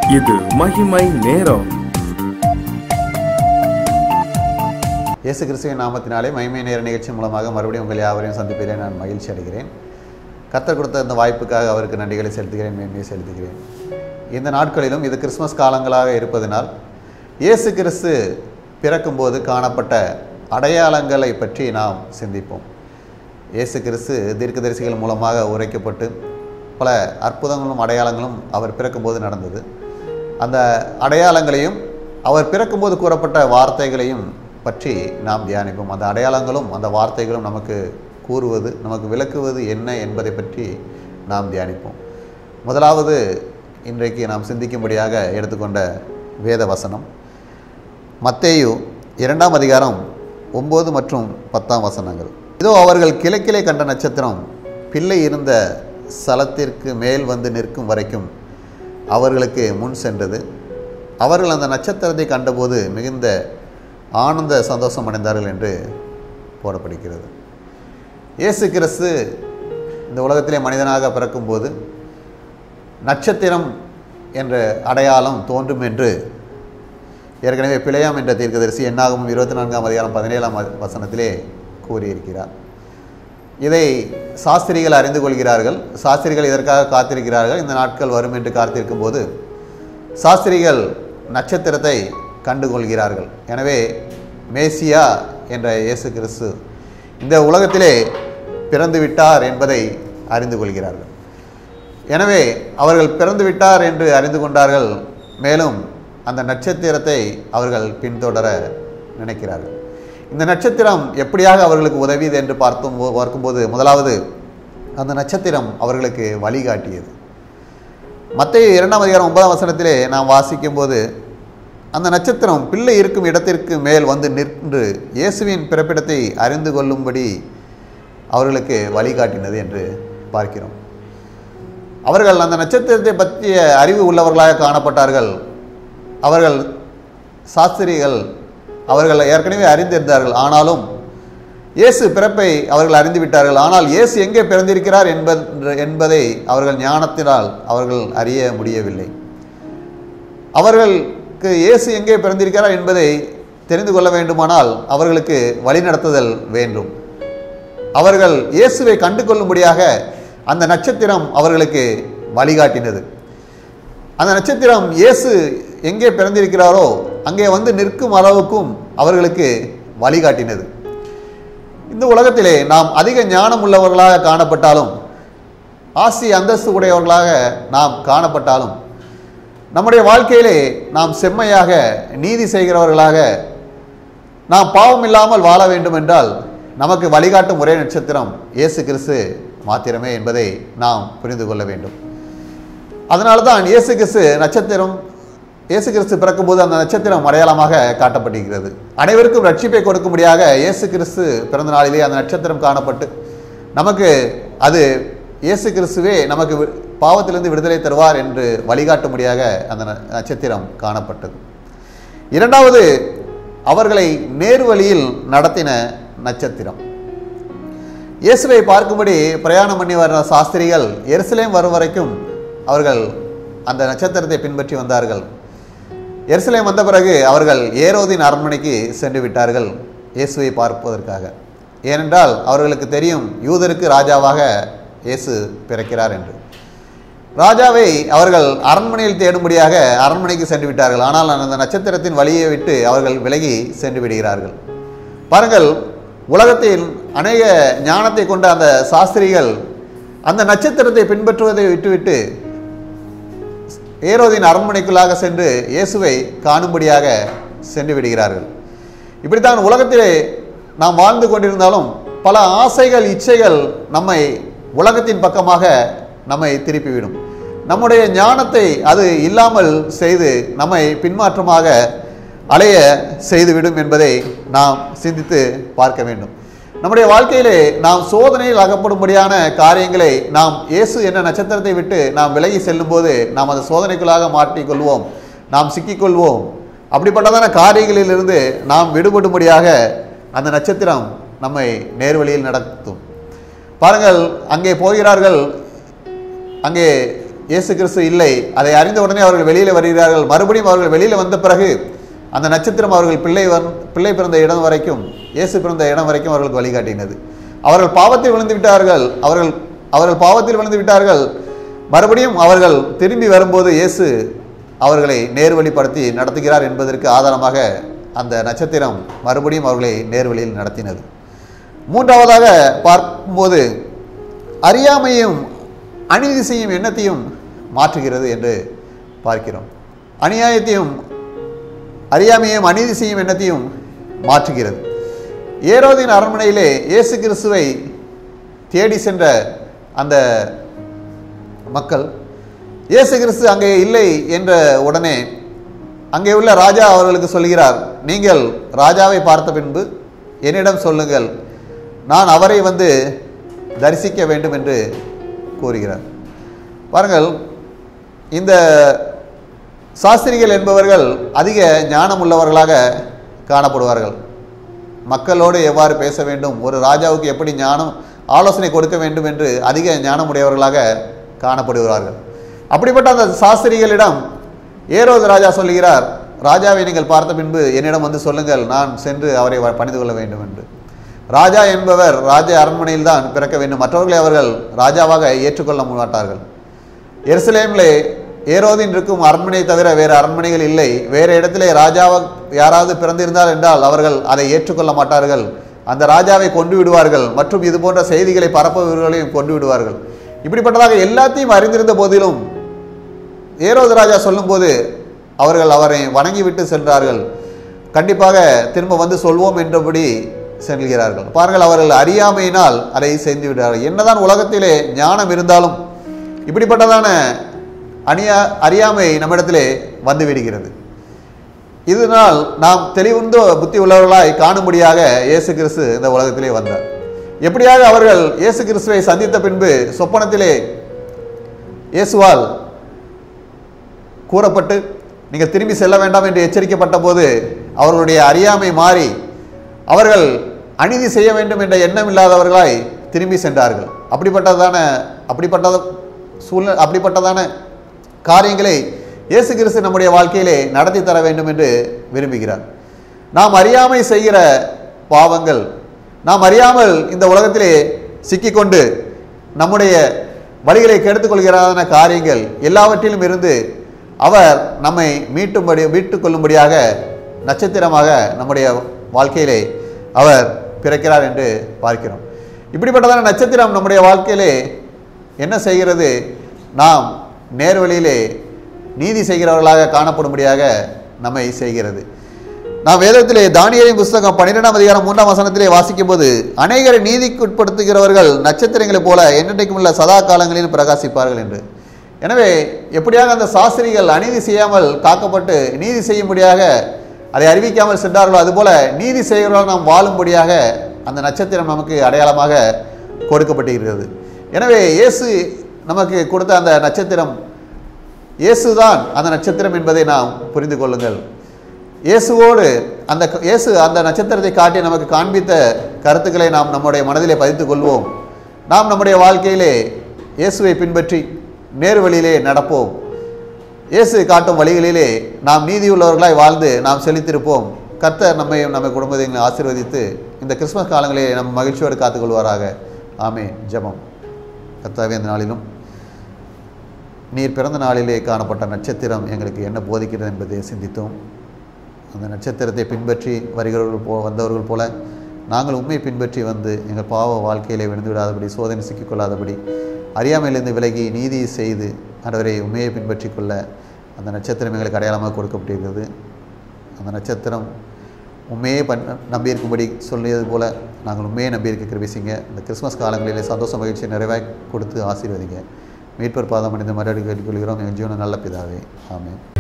இது மகிமை நேரம் இயேசு கிறிஸ்துவின் நாமத்தினாலே மகிமை நேர நிகழ்ச்சி மூலமாக மறுபடியும் உங்கள் யாவரையும் சந்திப்பதிலே நான் மகிழ்ச்சி அடைகிறேன் கர்த்தர் கொடுத்த இந்த வாய்ப்புக்காக அவருக்கு நன்றிகளை செலுத்துகிறேன் மேன்மையை செலுத்துகிறேன் இந்த நாட்களிலும் இது கிறிஸ்மஸ் காலங்களாக இருப்பதனால் இயேசு கிறிஸ்து பிறக்கும்போது காணப்பட்ட அடையாளங்களை பற்றி நாம் சிந்திப்போம் இயேசு கிறிஸ்து தீர்க்கதரிசிகள் மூலமாக உரைக்கப்பட்டு பல அற்புதங்களும் அடையாளங்களும் அவர் பிறக்கும்போது நடந்தது அந்த அடையாளங்களையும் அவர் பிறக்கும்போது கூறப்பட்ட வார்த்தைகளையும் பற்றி நாம் தியானிப்போம் அந்த அடையாளங்களும் அந்த வார்த்தைகளும் நமக்கு கூறுவது நமக்கு விளக்குவது என்ன என்பதை பற்றி நாம் தியானிப்போம் முதலாவது இன்றைக்கு நாம் சிந்திக்கும்படியாக எடுத்துக்கொண்ட வேத வசனம் மத்தேயு இரண்டாம் அதிகாரம் ஒம்பது மற்றும் பத்தாம் வசனங்கள் இதோ அவர்கள் கிழக்கிலே கண்ட நட்சத்திரம் பிள்ளை இருந்த ஸ்தலத்திற்கு மேல் வந்து நிற்கும் வரைக்கும் அவர்களுக்கு முன் சென்றது அவர்கள் அந்த நட்சத்திரத்தை கண்டபோது மிகுந்த ஆனந்த சந்தோஷம் அடைந்தார்கள் என்று போடப்படுகிறது இயேசு கிறிஸ்து இந்த உலகத்திலே மனிதனாக பிறக்கும்போது நட்சத்திரம் என்ற அடையாளம் தோன்றும் என்று ஏற்கனவே பிழையாம் என்ற தீர்க்கதரிசி என்னாகும் இருபத்தி நான்காம் அதிகாரம் பதினேழாம் வ- வசனத்திலே கூறியிருக்கிறார் இதை சாஸ்திரிகள் அறிந்து கொள்கிறார்கள் சாஸ்திரிகள் இதற்காக காத்திருக்கிறார்கள் இந்த நாட்கள் வரும் என்று காத்திருக்கும் போது சாஸ்திரிகள் நட்சத்திரத்தை கண்டு கொள்கிறார்கள் எனவே மேசியா என்ற இயேசு கிறிஸ்து இந்த உலகத்திலே பிறந்து விட்டார் என்பதை அறிந்து கொள்கிறார்கள் எனவே அவர்கள் பிறந்து விட்டார் என்று அறிந்து கொண்டார்கள் மேலும் அந்த நட்சத்திரத்தை அவர்கள் பின்தொடர நினைக்கிறார்கள் இந்த நட்சத்திரம் எப்படியாக அவர்களுக்கு உதவியது என்று பார்த்தும் போ- பார்க்கும்போது முதலாவது அந்த நட்சத்திரம் அவர்களுக்கு வழிகாட்டியது மத்திய இரண்டாம் அதிகாரம் ஒன்பதாம் வசனத்திலே நாம் வாசிக்கும்போது அந்த நட்சத்திரம் பிள்ளை இருக்கும் இடத்திற்கு மேல் வந்து நின்று இயேசுவின் பிறப்பிடத்தை அறிந்து கொள்ளும்படி அவர்களுக்கு வழிகாட்டினது என்று பார்க்கிறோம் அவர்கள் அந்த நட்சத்திரத்தை பற்றிய அறிவு உள்ளவர்களாக காணப்பட்டார்கள் அவர்கள் சாஸ்திரிகள் அவர்கள் ஏற்கனவே அறிந்திருந்தார்கள் ஆனாலும் இயேசு பிறப்பை அவர்கள் அறிந்து விட்டார்கள் ஆனால் இயேசு எங்கே பிறந்திருக்கிறார் என்பது என்பதை அவர்கள் ஞானத்தினால் அவர்கள் அறிய முடியவில்லை அவர்களுக்கு இயேசு எங்கே பிறந்திருக்கிறார் என்பதை தெரிந்து கொள்ள வேண்டுமானால் அவர்களுக்கு வழிநடத்துதல் வேண்டும் அவர்கள் இயேசுவை கண்டு கொள்ளும்படியாக அந்த நட்சத்திரம் அவர்களுக்கு வழிகாட்டினது அந்த நட்சத்திரம் இயேசு எங்கே பிறந்திருக்கிறாரோ அங்கே வந்து நிற்கும் அளவுக்கும் அவர்களுக்கு வழிகாட்டினது இந்த உலகத்திலே நாம் அதிக ஞானம் உள்ளவர்களாக காணப்பட்டாலும் ஆசி அந்தஸ்து உடையவர்களாக நாம் காணப்பட்டாலும் நம்முடைய வாழ்க்கையிலே நாம் செம்மையாக நீதி செய்கிறவர்களாக நாம் பாவம் இல்லாமல் வாழ வேண்டும் என்றால் நமக்கு வழிகாட்டும் ஒரே நட்சத்திரம் இயேசு கிறிஸ்து மாத்திரமே என்பதை நாம் புரிந்து கொள்ள வேண்டும் அதனால தான் இயேசு கிறிஸ்து நட்சத்திரம் இயேசு கிறிஸ்து பிறக்கும்போது அந்த நட்சத்திரம் அடையாளமாக காட்டப்பட்டிருக்கிறது அனைவருக்கும் ரட்சிப்பை கொடுக்கும்படியாக இயேசு கிறிஸ்து பிறந்த நாளிலே அந்த நட்சத்திரம் காணப்பட்டு நமக்கு அது இயேசு கிறிஸ்துவே நமக்கு வி- பாவத்திலிருந்து விடுதலை தருவார் என்று வழிகாட்டும்படியாக அந்த ந- நட்சத்திரம் காணப்பட்டது இரண்டாவது அவர்களை நேர்வழியில் நடத்தின நட்சத்திரம் இயேசுவை பார்க்கும்படி பிரயாணம் பண்ணி வர்ற சாஸ்திரிகள் எருசலேம் வரும் வரைக்கும் அவர்கள் அந்த நட்சத்திரத்தை பின்பற்றி வந்தார்கள் எருசலேம் வந்த பிறகு அவர்கள் ஏரோதின் அரண்மனைக்கு சென்று விட்டார்கள் இயேசுவை பார்ப்பதற்காக ஏனென்றால் அவர்களுக்கு தெரியும் யூதருக்கு ராஜாவாக இயேசு பிறக்கிறார் என்று ராஜாவை அவர்கள் அரண்மனையில் தேடும்படியாக அரண்மனைக்கு சென்று விட்டார்கள் ஆனால் அந்த நட்சத்திரத்தின் வழியை விட்டு அவர்கள் விலகி சென்று விடுகிறார்கள் பாருங்கள் உலகத்தில் அநேக ஞானத்தை கொண்ட அந்த சாஸ்திரிகள் அந்த நட்சத்திரத்தை பின்பற்றுவதை விட்டுவிட்டு ஏரோதின் அரண்மனைக்குள்ளாக சென்று இயேசுவை காணும்படியாக சென்று விடுகிறார்கள் இப்படித்தான் உலகத்திலே நாம் வாழ்ந்து கொண்டிருந்தாலும் பல ஆசைகள் இச்சைகள் நம்மை உலகத்தின் பக்கமாக நம்மை திருப்பிவிடும் நம்முடைய ஞானத்தை அது இல்லாமல் செய்து நம்மை பின்மாற்றமாக அலைய செய்துவிடும் என்பதை நாம் சிந்தித்து பார்க்க வேண்டும் நம்முடைய வாழ்க்கையிலே நாம் சோதனையில் அகப்படும்படியான காரியங்களை நாம் இயேசு என்ற நட்சத்திரத்தை விட்டு நாம் விலகி செல்லும்போது நாம் அந்த சோதனைக்குள்ளாக மாட்டிக்கொள்வோம் நாம் சிக்கிக்கொள்வோம் அப்படிப்பட்டதான காரியங்களிலிருந்து நாம் விடுபடும்படியாக அந்த நட்சத்திரம் நம்மை நேர்வழியில் நடத்தும் பாருங்கள் அங்கே போகிறார்கள் அங்கே இயேசு கிறிஸ்து இல்லை அதை அறிந்த உடனே அவர்கள் வெளியில் வருகிறார்கள் மறுபடியும் அவர்கள் வெளியில் வந்த பிறகு அந்த நட்சத்திரம் அவர்கள் பிள்ளை வந் பிள்ளை பிறந்த இடம் வரைக்கும் இயேசு பிறந்த இடம் வரைக்கும் அவர்களுக்கு வழிகாட்டினது அவர்கள் பாவத்தில் விழுந்து விட்டார்கள் அவர்கள் அவர்கள் பாவத்தில் விழுந்து விட்டார்கள் மறுபடியும் அவர்கள் திரும்பி வரும்போது இயேசு அவர்களை நேர்வழிப்படுத்தி நடத்துகிறார் என்பதற்கு ஆதாரமாக அந்த நட்சத்திரம் மறுபடியும் அவர்களை நேர்வழியில் நடத்தினது மூன்றாவதாக பார்க்கும்போது அறியாமையும் அநீதி செய்யும் எண்ணத்தையும் மாற்றுகிறது என்று பார்க்கிறோம் அநியாயத்தையும் அறியாமையும் அநீதி செய்யும் எண்ணத்தையும் மாற்றுகிறது ஏரோதின் அரண்மனையிலே இயேசு கிறிஸ்துவை தேடி சென்ற அந்த மக்கள் இயேசு கிறிஸ்து அங்கே இல்லை என்ற உடனே அங்கே உள்ள ராஜா அவர்களுக்கு சொல்கிறார் நீங்கள் ராஜாவை பார்த்த பின்பு என்னிடம் சொல்லுங்கள் நான் அவரை வந்து தரிசிக்க வேண்டும் என்று கூறுகிறார் பாருங்கள் இந்த சாஸ்திரிகள் என்பவர்கள் அதிக ஞானம் உள்ளவர்களாக காணப்படுவார்கள் மக்களோடு எவ்வாறு பேச வேண்டும் ஒரு ராஜாவுக்கு எப்படி ஞானம் ஆலோசனை கொடுக்க வேண்டும் என்று அதிக ஞானமுடையவர்களாக காணப்படுகிறார்கள் அப்படிப்பட்ட அந்த சாஸ்திரிகளிடம் ஏரோது ராஜா சொல்லுகிறார் ராஜாவை நீங்கள் பார்த்த பின்பு என்னிடம் வந்து சொல்லுங்கள் நான் சென்று அவரை வ- பணிந்து கொள்ள வேண்டும் என்று ராஜா என்பவர் ராஜ அரண்மனையில் தான் பிறக்க வேண்டும் மற்றவர்களை அவர்கள் ராஜாவாக ஏற்றுக்கொள்ள மாட்டார்கள் எருசலேமிலே ஏரோதின் இருக்கும் அரண்மனை தவிர வேறு அரண்மனைகள் இல்லை வேறு இடத்திலே ராஜாவா யாராவது பிறந்திருந்தால் என்றால் அவர்கள் அதை ஏற்றுக்கொள்ள மாட்டார்கள் அந்த ராஜாவை கொண்டு விடுவார்கள் மற்றும் இது போன்ற செய்திகளை பரப்புபவர்களையும் கொண்டு விடுவார்கள் இப்படிப்பட்டதாக எல்லாத்தையும் அறிந்திருந்த போதிலும் ஏரோது ராஜா சொல்லும்போது அவர்கள் அவரை வணங்கிவிட்டு சென்றார்கள் கண்டிப்பாக திரும்ப வந்து சொல்வோம் என்றபடி செல்கிறார்கள் பாருங்கள் அவர்கள் அறியாமையினால் அதை செய்து விடுறார்கள் என்னதான் உலகத்திலே ஞானம் இருந்தாலும் இப்படிப்பட்டதான அணியா அறியாமை நம்மிடத்திலே வந்து விடுகிறது இதனால் நாம் தெளிவுந்த புத்தி உள்ளவர்களாய் காணும்படியாக இயேசு கிறிஸ்து இந்த உலகத்திலே வந்தார் எப்படியாக அவர்கள் இயேசு கிறிஸ்துவை சந்தித்த பின்பு சொப்பனத்திலே இயேசுவால் கூறப்பட்டு நீங்கள் திரும்பி செல்ல வேண்டாம் என்று எச்சரிக்கப்பட்ட போது அவர்களுடைய அறியாமை மாறி அவர்கள் அநீதி செய்ய வேண்டும் என்ற எண்ணம் இல்லாதவர்களாய் திரும்பி சென்றார்கள் அப்படிப்பட்டதான அப்படிப்பட்ட சூழ்நிலை அப்படிப்பட்டதான காரியங்களை இயேசு கிறிஸ்து நம்முடைய வாழ்க்கையிலே நடத்தி தர வேண்டும் என்று விரும்புகிறார் நாம் அறியாமை செய்கிற பாவங்கள் நாம் அறியாமல் இந்த உலகத்திலே சிக்கிக்கொண்டு நம்முடைய வழிகளை கெடுத்துக் கொள்கிறதான காரியங்கள் எல்லாவற்றிலும் இருந்து அவர் நம்மை மீட்டும்படி மீட்டுக் கொள்ளும்படியாக நட்சத்திரமாக நம்முடைய வாழ்க்கையிலே அவர் பிறக்கிறார் என்று பார்க்கிறோம் இப்படிப்பட்டதான நட்சத்திரம் நம்முடைய வாழ்க்கையிலே என்ன செய்கிறது நாம் நேர்வழியிலே நீதி செய்கிறவர்களாக காணப்படும்படியாக நம்மை செய்கிறது நாம் வேதத்திலே தானியலின் புஸ்தகம் பன்னிரெண்டாம் அதிகாரம் மூன்றாம் வசனத்திலே வாசிக்கும் போது அநேகரை நீதிக்குட்படுத்துகிறவர்கள் நட்சத்திரங்களைப் போல என்னென்றைக்கும் உள்ள சதா காலங்களில் பிரகாசிப்பார்கள் என்று எனவே எப்படியாக அந்த சாஸ்திரிகள் அநீதி செய்யாமல் காக்கப்பட்டு நீதி செய்யும்படியாக அதை அறிவிக்காமல் சென்றார்களோ அதுபோல நீதி செய்கிறவர்கள் நாம் வாழும்படியாக அந்த நட்சத்திரம் நமக்கு அடையாளமாக கொடுக்கப்பட்டிருக்கிறது எனவே இயேசு நமக்கு கொடுத்த அந்த நட்சத்திரம் இயேசுதான் அந்த நட்சத்திரம் என்பதை நாம் புரிந்து கொள்ளுங்கள் இயேசுவோடு அந்த க- இயேசு அந்த நட்சத்திரத்தை காட்டி நமக்கு காண்பித்த கருத்துக்களை நாம் நம்முடைய மனதிலே பதித்துக் கொள்வோம் நாம் நம்முடைய வாழ்க்கையிலே இயேசுவை பின்பற்றி நேர் வழியிலே நடப்போம் இயேசு காட்டும் வழிகளிலே நாம் நீதியுள்ளவர்களாய் வாழ்ந்து நாம் செழித்திருப்போம் கர்த்தர் நம்மையும் நம்ம குடும்பத்தையும் ஆசீர்வதித்து இந்த கிறிஸ்மஸ் காலங்களிலே நம் மகிழ்ச்சியோடு காத்துக்கொள்வாராக ஆமே ஜெபம் கர்த்தாவே இந்த நாளிலும் நீர் பிறந்த நாளிலே காணப்பட்ட நட்சத்திரம் எங்களுக்கு என்ன போதிக்கிறது என்பதை சிந்தித்தோம் அந்த நட்சத்திரத்தை பின்பற்றி வருகிறவர்கள் போ வந்தவர்கள் போல நாங்கள் உண்மை பின்பற்றி வந்து எங்கள் பாவ வாழ்க்கையிலே விழுந்து விடாதபடி சோதனை சிக்கிக்கொள்ளாதபடி அறியாமையிலிருந்து விலகி நீதி செய்து ஆண்டவரை உண்மையை பின்பற்றி கொள்ள அந்த நட்சத்திரம் எங்களுக்கு அடையாளமாக கொடுக்கப்பட்டிருக்கிறது அந்த நட்சத்திரம் உண்மையே பண் நம்பியிருக்கும்படி சொல்லியது போல நாங்கள் உண்மையை நம்பியிருக்க கிருபிசிங்க இந்த கிறிஸ்மஸ் காலங்களிலே சந்தோஷ மகிழ்ச்சியை நிறைவாக கொடுத்து ஆசீர்வதிங்க மீட்பர் பாதம் அணிந்த மறுபடி கேட்டுக்கொள்கிறோம் எங்கள் ஜீவன நல்ல பிதாவே ஆமென்